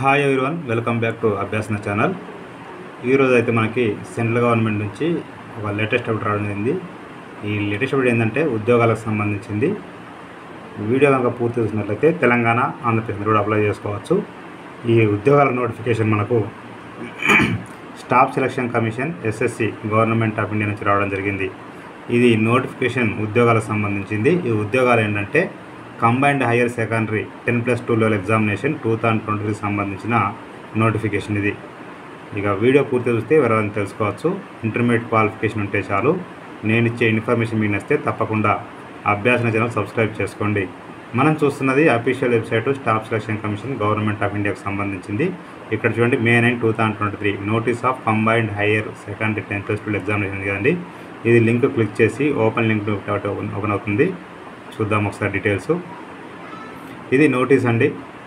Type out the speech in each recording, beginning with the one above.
hi everyone welcome back to Abhyasana channel ఈరోజు అయితే మనకి సెంట్రల్ గవర్నమెంట్ నుంచి ఒక లేటెస్ట్ అప్డేట్ రావడం జరిగింది ఈ లేటెస్ట్ అప్డేట్ ఏంటంటే ఉద్యోగాలకు సంబంధించింది వీడియో కనుక పూర్తి చూసినట్లయితే తెలంగాణ ఆంధ్రప్రదేశ్ కూడా అప్లై చేసుకోవచ్చు ఈ ఉద్యోగాల నోటిఫికేషన్ మనకు staff selection commission SSC government of India నుంచి రావడం జరిగింది ఇది నోటిఫికేషన్ ఉద్యోగాలకు సంబంధించింది ఈ ఉద్యోగాలు ఏంటంటే combined higher secondary ten plus two level examination two thousand ట్వంటీకి సంబంధించిన నోటిఫికేషన్ ఇది ఇక వీడియో పూర్తి చూస్తే ఎవరైనా తెలుసుకోవచ్చు ఇంటర్మీడియట్ క్వాలిఫికేషన్ ఉంటే చాలు నేను ఇచ్చే ఇన్ఫర్మేషన్ మీకు నచ్చితే తప్పకుండా అభ్యాసన ఛానల్ సబ్స్క్రైబ్ చేసుకోండి మనం చూస్తున్నది official website staff selection commission government of ఇండియాకు సంబంధించింది ఇక్కడ చూడండి May nine two thousand twenty three notice of combined higher secondary tenth plus two examination కదండి ఇది లింక్ క్లిక్ చేసి ఓపెన్ లింక్ ఓపెన్ అవుతుంది చూద్దాం ఒకసారి డీటెయిల్స్ ఇది నోటీస్ అండి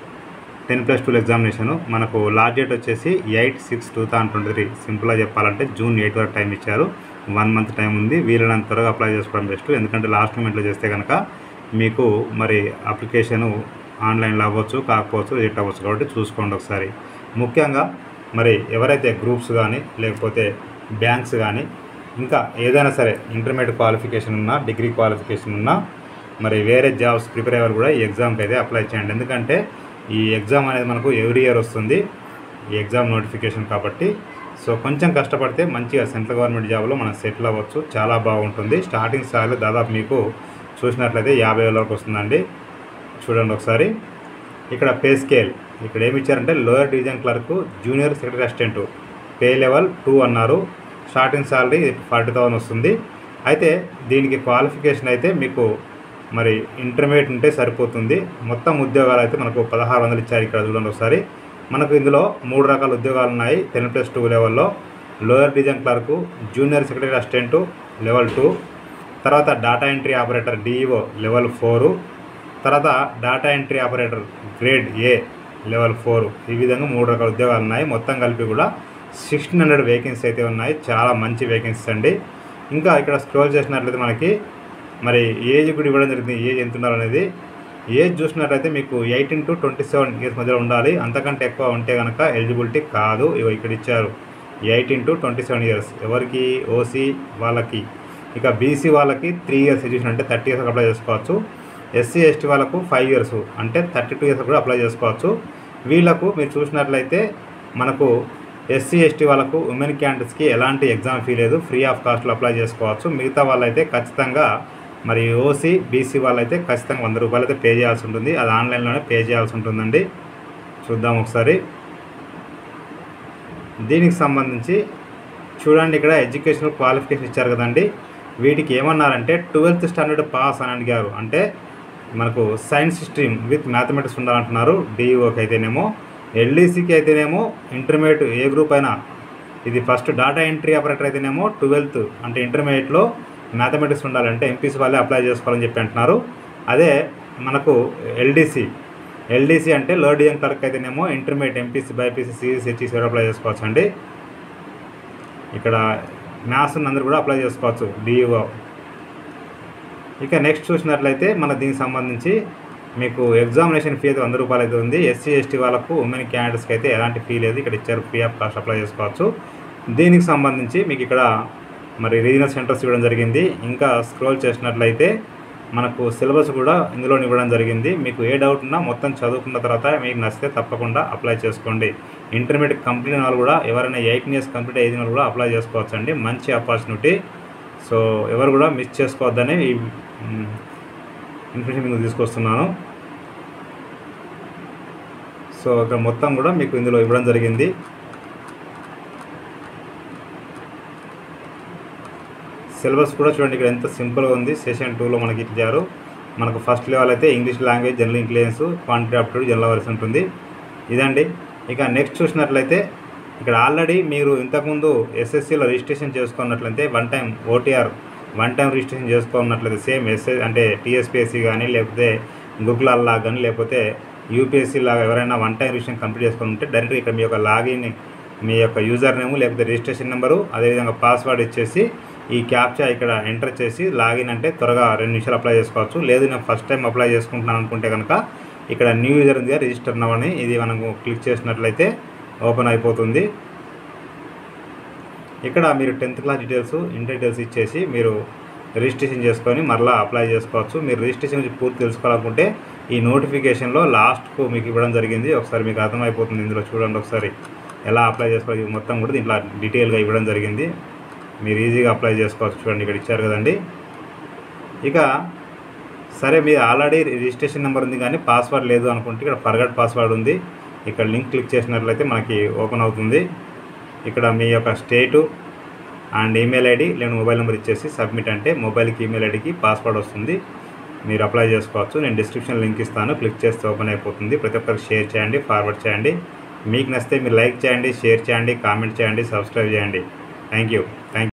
టెన్ ప్లస్ టూ ఎగ్జామినేషను మనకు లాస్ట్ డేట్ వచ్చేసి eight six two thousand twenty three సింపుల్గా చెప్పాలంటే జూన్ ఎయిట్ వరకు టైం ఇచ్చారు వన్ మంత్ టైం ఉంది వీలైనంత త్వరగా అప్లై చేసుకోవడం బెస్ట్ ఎందుకంటే లాస్ట్ మూమెంట్లో చేస్తే కనుక మీకు మరి అప్లికేషను ఆన్లైన్లో అవ్వచ్చు కాకపోవచ్చు రిజెక్ట్ అవ్వచ్చు కాబట్టి చూసుకోండి ఒకసారి ముఖ్యంగా మరి ఎవరైతే గ్రూప్స్ కానీ లేకపోతే బ్యాంక్స్ కానీ ఇంకా ఏదైనా సరే ఇంటర్మీడియట్ క్వాలిఫికేషన్ ఉన్నా డిగ్రీ క్వాలిఫికేషన్ ఉన్నా మరి వేరే జాబ్స్ ప్రిపేర్ అయ్యారు కూడా ఈ ఎగ్జామ్కి అయితే అప్లై చేయండి ఎందుకంటే ఈ ఎగ్జామ్ అనేది మనకు ఎవ్రీ ఇయర్ వస్తుంది ఈ ఎగ్జామ్ నోటిఫికేషన్ కాబట్టి సో కొంచెం కష్టపడితే మంచిగా సెంట్రల్ గవర్నమెంట్ జాబ్లో మనం సెటిల్ అవ్వచ్చు చాలా బాగుంటుంది స్టార్టింగ్ స్థాయిలో దాదాపు మీకు చూసినట్లయితే యాభై వేల వరకు వస్తుందండి చూడండి ఒకసారి ఇక్కడ పే స్కేల్ ఇక్కడ ఏమి ఇచ్చారంటే lower division clerk junior secretary assistant pay level two అన్నారు స్టార్టింగ్ శాలరీ ఫార్టీ థౌసండ్ వస్తుంది అయితే దీనికి క్వాలిఫికేషన్ అయితే మీకు మరి ఇంటర్మీడియట్ ఉంటే సరిపోతుంది మొత్తం ఉద్యోగాలు అయితే మనకు పదహారు వందలు ఇచ్చారు ఇక్కడ చూడండి ఒకసారి మనకు ఇందులో మూడు రకాల ఉద్యోగాలు ఉన్నాయి టెన్ ప్లస్ టూ లెవెల్లో lower division clerk junior secretary assistant level two తర్వాత data entry operator DEO level four తర్వాత data entry operator grade A level four ఈ విధంగా మూడు రకాల ఉద్యోగాలు ఉన్నాయి మొత్తం కలిపి కూడా సిక్స్టీన్ హండ్రెడ్ వేకెన్సీ అయితే ఉన్నాయి చాలా మంచి వేకెన్సీస్ అండి ఇంకా ఇక్కడ స్క్రోల్ చేసినట్లయితే మనకి మరి ఏజ్ కూడా ఇవ్వడం జరిగింది ఏజ్ ఎంత ఉండాలి అనేది ఏజ్ చూసినట్లయితే మీకు eighteen to twenty seven years మధ్యలో ఉండాలి అంతకంటే ఎక్కువ ఉంటే కనుక ఎలిజిబిలిటీ కాదు ఇగో ఇక్కడ ఇచ్చారు eighteen to twenty seven years ఎవరికి ఓసీ వాళ్ళకి ఇక బీసీ వాళ్ళకి త్రీ ఇయర్స్ ఎడ్యుకేషన్ అంటే థర్టీ ఇయర్స్ అప్లై చేసుకోవచ్చు ఎస్సీ ఎస్టీ వాళ్ళకు ఫైవ్ ఇయర్స్ అంటే థర్టీ టూ ఇయర్స్ కూడా అప్లై చేసుకోవచ్చు వీళ్ళకు మీరు చూసినట్లయితే మనకు ఎస్సీ ఎస్టీ వాళ్ళకు ఉమెన్ క్యాండిడేట్స్కి ఎలాంటి ఎగ్జామ్ ఫీ లేదు ఫ్రీ ఆఫ్ కాస్ట్లో అప్లై చేసుకోవచ్చు మిగతా వాళ్ళైతే ఖచ్చితంగా మరి ఓసీ బీసీ వాళ్ళైతే ఖచ్చితంగా వంద రూపాయలు అయితే పే చేయాల్సి ఉంటుంది అది ఆన్లైన్లోనే పే చేయాల్సి ఉంటుందండి చూద్దాం ఒకసారి దీనికి సంబంధించి చూడండి ఇక్కడ ఎడ్యుకేషనల్ క్వాలిఫికేషన్ ఇచ్చారు కదండి వీటికి ఏమన్నారంటే ట్వెల్త్ స్టాండర్డ్ పాస్ అని అడిగారు అంటే మనకు సైన్స్ స్ట్రీమ్ విత్ మ్యాథమెటిక్స్ ఉండాలంటున్నారు డిఈఓకి అయితేనేమో ఎల్డీసీకి అయితేనేమో ఇంటర్మీడియట్ ఏ గ్రూప్ అయినా ఇది ఫస్ట్ డేటా ఎంట్రీ ఆపరేటర్ అయితేనేమో ట్వెల్త్ అంటే ఇంటర్మీడియట్లో మ్యాథమెటిక్స్ ఉండాలంటే ఎంపీసీ వాళ్ళే అప్లై చేసుకోవాలని చెప్పి అంటున్నారు అదే మనకు ఎల్డీసీ ఎల్డీసీ అంటే లో డిఎం క్లర్క్ అయితేనేమో intermediate MPC BiPC CEC HEC apply చేసుకోవచ్చు అండి ఇక్కడ మ్యాథ్స్ అందరూ కూడా అప్లై చేసుకోవచ్చు డిఈఓ ఇక నెక్స్ట్ చూసినట్లయితే మన దీనికి సంబంధించి మీకు ఎగ్జామినేషన్ ఫీ అయితే వంద రూపాయలు అయితే ఉంది ఎస్సీ ఎస్టీ వాళ్ళకు ఉమెన్ క్యాండిడేట్స్కి అయితే ఎలాంటి ఫీ లేదు ఇక్కడ ఇచ్చారు ఫ్రీ ఆఫ్ కాస్ట్ అప్లై చేసుకోవచ్చు దీనికి సంబంధించి మీకు ఇక్కడ మరి రీజనల్ సెంటర్స్ ఇవ్వడం జరిగింది ఇంకా స్క్రోల్ చేసినట్లయితే మనకు సిలబస్ కూడా ఇందులో ఇవ్వడం జరిగింది మీకు ఏ డౌట్ ఉన్నా మొత్తం చదువుకున్న తర్వాత మీకు నచ్చితే తప్పకుండా అప్లై చేసుకోండి ఇంటర్మీడియట్ కంప్లీట్ వాళ్ళు కూడా ఎవరైనా ఎయిటీన్ ఇయర్స్ కంప్లీట్ అయిన వాళ్ళు కూడా అప్లై చేసుకోవచ్చు అండి మంచి ఆపర్చునిటీ సో ఎవరు కూడా మిస్ చేసుకోవద్దని ఈ ఇన్ఫర్మేషన్ మీకు తీసుకొస్తున్నాను సో ఇక్కడ మొత్తం కూడా మీకు ఇందులో ఇవ్వడం జరిగింది సిలబస్ కూడా చూడండి ఇక్కడ ఎంత సింపుల్గా ఉంది సెషన్ టూలో మనకి ఇచ్చారు మనకు ఫస్ట్ లెవెల్ అయితే English language general intelligence quantity aptitude general awareness ఉంటుంది ఇదండి ఇక నెక్స్ట్ చూసినట్లయితే ఇక్కడ ఆల్రెడీ మీరు ఇంతకుముందు ఎస్ఎస్సిలో రిజిస్ట్రేషన్ చేసుకున్నట్లయితే one time OTR one time registration చేసుకున్నట్లయితే సేమ్ ఎస్ఎస్ అంటే టీఎస్పిఎస్సి కానీ లేకపోతే గుగ్లాల్ లాగా కానీ లేకపోతే యూపీఎస్సీ లాగా ఎవరైనా వన్ టైం రిజిస్ట్రేషన్ కంప్లీట్ చేసుకుని ఉంటే డైరెక్ట్గా ఇక్కడ మీ యొక్క లాగిన్ మీ యొక్క యూజర్ నేమ్ లేకపోతే రిజిస్ట్రేషన్ నెంబరు అదేవిధంగా పాస్వర్డ్ ఇచ్చేసి ఈ క్యాప్చా ఇక్కడ ఎంటర్ చేసి లాగిన్ అంటే త్వరగా రెండు నిమిషాలు అప్లై చేసుకోవచ్చు లేదు నేను ఫస్ట్ టైం అప్లై చేసుకుంటున్నాను అనుకుంటే కనుక ఇక్కడ న్యూ యూజర్ ఉంది రిజిస్టర్ నవ్ అని ఇది మనము క్లిక్ చేసినట్లయితే ఓపెన్ అయిపోతుంది ఇక్కడ మీరు tenth class details inter details ఇచ్చేసి మీరు రిజిస్ట్రేషన్ చేసుకొని మరలా అప్లై చేసుకోవచ్చు మీరు రిజిస్ట్రేషన్ గురించి పూర్తి తెలుసుకోవాలనుకుంటే ఈ నోటిఫికేషన్లో లాస్ట్కు మీకు ఇవ్వడం జరిగింది ఒకసారి మీకు అర్థమైపోతుంది ఇందులో చూడండి ఒకసారి ఎలా అప్లై చేసుకోవాలి ఇది మొత్తం కూడా దీంట్లో డీటెయిల్గా ఇవ్వడం జరిగింది మీరు ఈజీగా అప్లై చేసుకోవచ్చు చూడండి ఇక్కడ ఇచ్చారు కదండి ఇక సరే మీరు ఆల్రెడీ రిజిస్ట్రేషన్ నెంబర్ ఉంది కానీ పాస్వర్డ్ లేదు అనుకుంటే ఇక్కడ ఫర్గట్ పాస్వర్డ్ ఉంది ఇక్కడ లింక్ క్లిక్ చేసినట్లయితే మనకి ఓపెన్ అవుతుంది ఇక్కడ మీ యొక్క స్టేటు అండ్ ఈమెయిల్ ఐడి లేదా మొబైల్ నెంబర్ ఇచ్చేసి సబ్మిట్ అంటే మొబైల్కి ఈమెయిల్ ఐడికి పాస్వర్డ్ వస్తుంది మీరు అప్లై చేసుకోవచ్చు నేను డిస్క్రిప్షన్ లింక్ ఇస్తాను క్లిక్ చేస్తే ఓపెన్ అయిపోతుంది ప్రతి ఒక్కరికి షేర్ చేయండి ఫార్వర్డ్ చేయండి మీకు నచ్చితే మీరు లైక్ చేయండి షేర్ చేయండి కామెంట్ చేయండి సబ్స్క్రైబ్ చేయండి థ్యాంక్ యూ థ్యాంక్